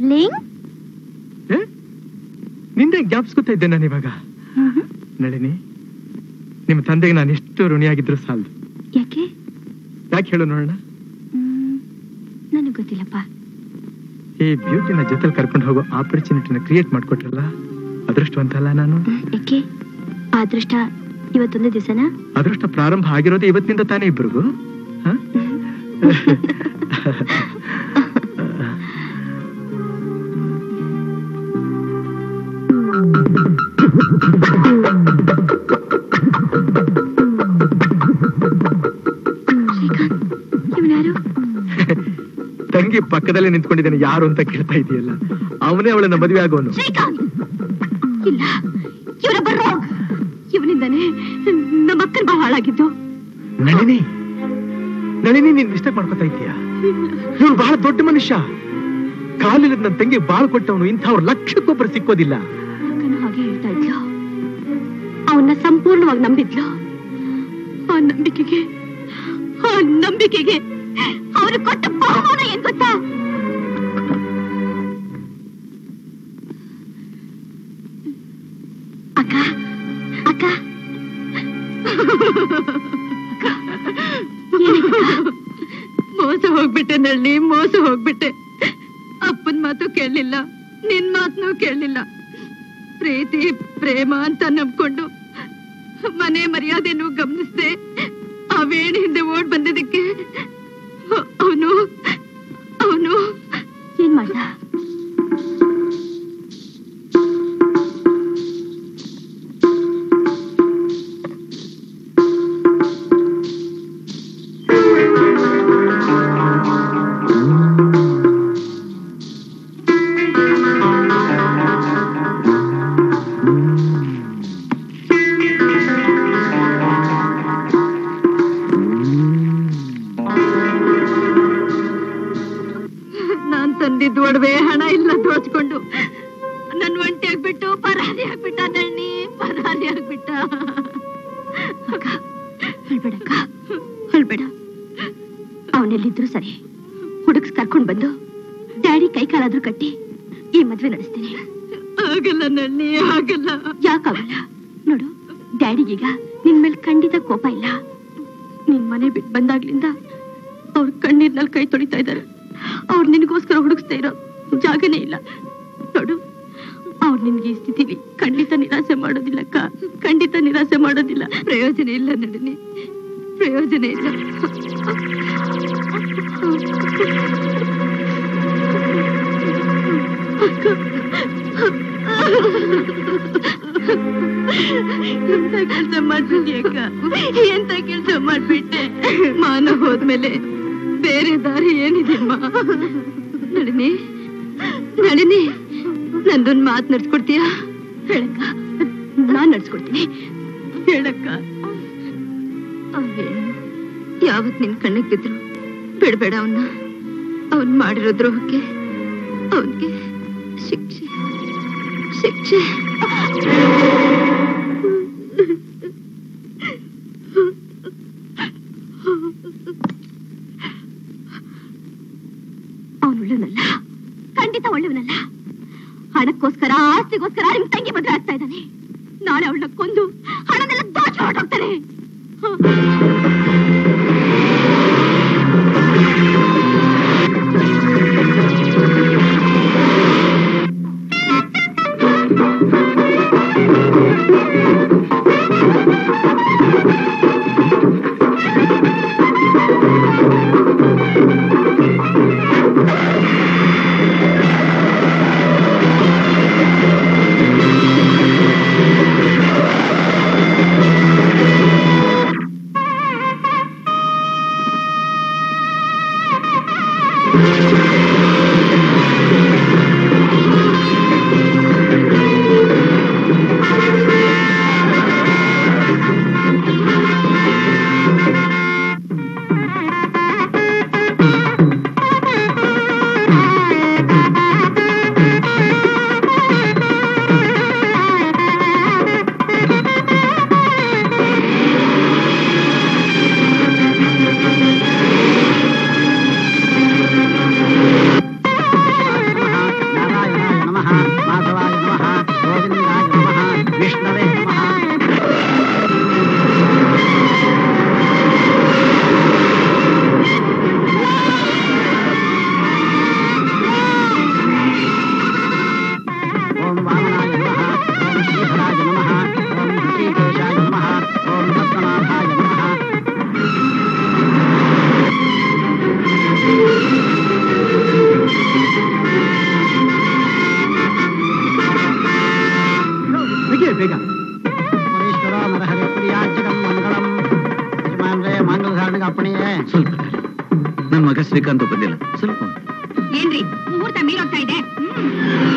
Darling ಏ? ನಿಂದೆ ಜ್ಞಾಪಿಸ್ಕೊತಾ ಇದ್ದೆ ನಾನು ಇವಾಗ ನಳಿನಿ ನಿಮ್ಮ ತಂದೆಗೆ ನಾನು ಎಷ್ಟು ಋಣಿಯಾಗಿದ್ರು ಸಾಲದು ಯಾಕೆ ಯಾಕೆ ಹೇಳು ನೋಡೋಣ ನನಗೆ ಗೊತ್ತಿಲ್ಲಪ್ಪ ಈ ಬ್ಯೂಟಿನ ಜೊತೆಲಿ ಕರ್ಕೊಂಡು ಹೋಗೋ ಆಪರ್ಚುನಿಟಿನ ಕ್ರಿಯೇಟ್ ಮಾಡ್ಕೊಟ್ರಲ್ಲ ಅದೃಷ್ಟವಂತ ಅಲ್ಲ ನಾನು ಯಾಕೆ ಆ ಅದೃಷ್ಟ ಇವತ್ತೊಂದೇ ದಿವಸನಾ ಅದೃಷ್ಟ ಪ್ರಾರಂಭ ಆಗಿರೋದು ಇವತ್ತಿನಿಂದ ತಾನೇ ಇಬ್ರಿಗೂ ಹ? ಇವನ್ಯಾರು ತಂಗಿ ಪಕ್ಕದಲ್ಲೇ ನಿಂತ್ಕೊಂಡಿದ್ದಾನೆ ಯಾರು ಅಂತ ಕೇಳ್ತಾ ಇದೆಯಲ್ಲ ಅವನೇ ಅವಳನ್ನ ಮದುವೆ ಆಗೋನು ಶ್ರೀಕಾಂತ್ ಇಲ್ಲ ಇವರ ಬರೋ ಇವನಿಂದಾನೆ ನಮ್ಮ ಅಕ್ಕನ ಬಹಳ ಹಾಳಾಗಿದ್ದು ನಳಿನಿ ನಳಿನಿ ನೀನ್ ಮಿಸ್ಟೇಕ್ ಮಾಡ್ಕೊತಾ ಇದೀಯ ಇವನು ಬಹಳ ದೊಡ್ಡ ಮನುಷ್ಯ ಕಾಲಿಲ್ಲದ ನನ್ನ ತಂಗಿ ಬಾಳ್ ಕೊಟ್ಟವನು ಇಂಥವ್ರು ಲಕ್ಷಕ್ಕೊಬ್ಬರು ಸಿಕ್ಕೋದಿಲ್ಲ ಅಕ್ಕನು ಹಾಗೆ ಹೇಳ್ತಾ ಇದ್ಲು ಅವನ್ನ ಸಂಪೂರ್ಣವಾಗಿ ನಂಬಿದ್ಲು ಆ ನಂಬಿಕೆಗೆ ಆ ನಂಬಿಕೆಗೆ ಅವರು ಕೊಟ್ಟ ಬಹುಮಾನ ಏನ್ ಗೊತ್ತಾ ಅಕ್ಕ ಅಕ್ಕ ಮೋಸ ಹೋಗ್ಬಿಟ್ಟೆ ನಳ್ಳಿ ಮೋಸ ಹೋಗ್ಬಿಟ್ಟೆ ಅಪ್ಪನ್ ಮಾತು ಕೇಳಲಿಲ್ಲ ನಿನ್ ಮಾತನ್ನು ಕೇಳಲಿಲ್ಲ ಪ್ರೀತಿ ಪ್ರೇಮ ಅಂತ ನಂಬ್ಕೊಂಡು ಮನೆ ಮರ್ಯಾದೆನೂ ಗಮನಿಸ್ದೆ ಆ ವೇಣಿ ಹಿಂದೆ ಓಡ್ ಬಂದಿದ್ದಕ್ಕೆ ಅವನು ಅವನು ಏನ್ ಮಾಡ್ದ ನಾನ್ ತಂದಿದ್ದು ಒಡವೆ ಹಣ ಇಲ್ಲ ದೋಚ್ಕೊಂಡು ನನ್ ಒಂಟಿ ಆಗ್ಬಿಟ್ಟು ಪರಾರಿ ಆಗ್ಬಿಟ್ಟ ನಣ್ಣಿ ಪರಾರಿ ಆಗ್ಬಿಟ್ಟ ಅಳ್ಬೇಡಕ್ಕ ಅಳ್ಬೇಡ ಅವನೆಲ್ಲಿದ್ರು ಸರಿ ಹುಡುಕ್ಸ್ ಕರ್ಕೊಂಡ್ ಬಂದು ಡ್ಯಾಡಿ ಕೈ ಕಾಲಾದ್ರೂ ಕಟ್ಟಿ ಈ ಮದ್ವೆ ನಡೆಸ್ತೀನಿ ಆಗಲ್ಲ ನಣ್ಣಿ ಆಗಲ್ಲ ಯಾಕಾಗಲ್ಲ ನೋಡು ಡ್ಯಾಡಿಗೀಗ ನಿನ್ ಮೇಲೆ ಖಂಡಿತ ಕೋಪ ಇಲ್ಲ ನಿನ್ ಮನೆ ಬಿಟ್ಟು ಬಂದಾಗ್ಲಿಂದ ಅವ್ರ ಕಣ್ಣೀರ್ನಲ್ಲಿ ಕೈ ತೊಳಿತಾ ಇದ್ದಾರೆ ಅವ್ರು ನಿನಗೋಸ್ಕರ ಹುಡುಕ್ಸ್ತಾ ಇರೋ ಜಾಗನೇ ಇಲ್ಲ ನೋಡು ಅವ್ರು ನಿನ್ಗೆ ಈ ಸ್ಥಿತಿಲಿ ಖಂಡಿತ ನಿರಾಸೆ ಮಾಡೋದಿಲ್ಲ ಅಕ್ಕ ಖಂಡಿತ ನಿರಾಸೆ ಮಾಡೋದಿಲ್ಲ ಪ್ರಯೋಜನ ಇಲ್ಲ ನಳಿನಿ ಪ್ರಯೋಜನ ಇಲ್ಲ ಎಂತ ಕೆಲಸ ಮಾಡ್ಬಿಟ್ಟಿ ಅಕ್ಕ ಎಂತ ಕೆಲಸ ಮಾಡ್ಬಿಟ್ಟೆ ಮಾನ ಹೋದ್ಮೇಲೆ ಬೇರೆ ದಾರಿ ಏನಿದೆಮ್ಮ ನಳಿನಿ ನಳಿನಿ ನಂದೊಂದ್ ಮಾತ್ ನಡ್ಸ್ಕೊಡ್ತೀಯಾ ಹೇಳಕ್ಕ ನಾನ್ ನಡ್ಸ್ಕೊಡ್ತೀನಿ ಹೇಳಕ್ಕ ಆ ವೇಣು ಯಾವತ್ ನಿನ್ ಕಣ್ಣಿಗೆ ಬಿದ್ರು ಬಿಡ್ಬೇಡ ಅವನ್ನ ಅವನ್ ಮಾಡಿರೋ ದ್ರೋಹಕ್ಕೆ ಅವನ್ಗೆ ಶಿಕ್ಷೆ ಶಿಕ್ಷೆ ಅವನು ಒಳ್ಳೆವನಲ್ಲ ಖಂಡಿತ ಒಳ್ಳೆವನಲ್ಲ ಹಣಕ್ಕೋಸ್ಕರ ಆಸ್ತಿಗೋಸ್ಕರ ನಿಮ್ ತಂಗಿ ಮದುವೆ ಆಗ್ತಾ ಇದ್ದಾನೆ ನಾಳೆ ಅವಳನ್ನ ಕೊಂದು ಹಣನೆಲ್ಲ ದೋಚಿ ಹೊರಟೋಗ್ತಾನೆ ಮಾಧವಾಯ ನಮಃ ಗೋವಿಂದಾಯ ನಮಃ ವಿಷ್ಣವೇ ನಮಃ ಓಂ ವಾಮನಾಯ ನಮಃ ಓಂ ಶ್ರೀಧರಾಯ ನಮಃ ಓಂ ಋಷಿಕೇಶಾಯ ನಮಃ ಓಂ ಪದ್ಮನಾಭಾಯ ನಮಃ ತೆಗಿಯ ಬೇಗ ಪರೇಶ್ವರ ನರಹರಿ ಪ್ರಿಯಾಜ್ಯಗಂ ಮಂಗಳಂ ಯಜಮಾನ್ರೆ ಮಂಗಳಧಾರಣೆಗೆ ಅಪ್ಪಣೆಯೇ ಸ್ವಲ್ಪ ತಾಳಿ. ನನ್ ಮಗ ಶ್ರೀಕಾಂತ್ ಬಂದಿಲ್ಲ ಸ್ವಲ್ಪ ಏನ್ರಿ ಮುಹೂರ್ತ ಮೀರೋಗ್ತಾ ಇದೆ ಹ್ಮ್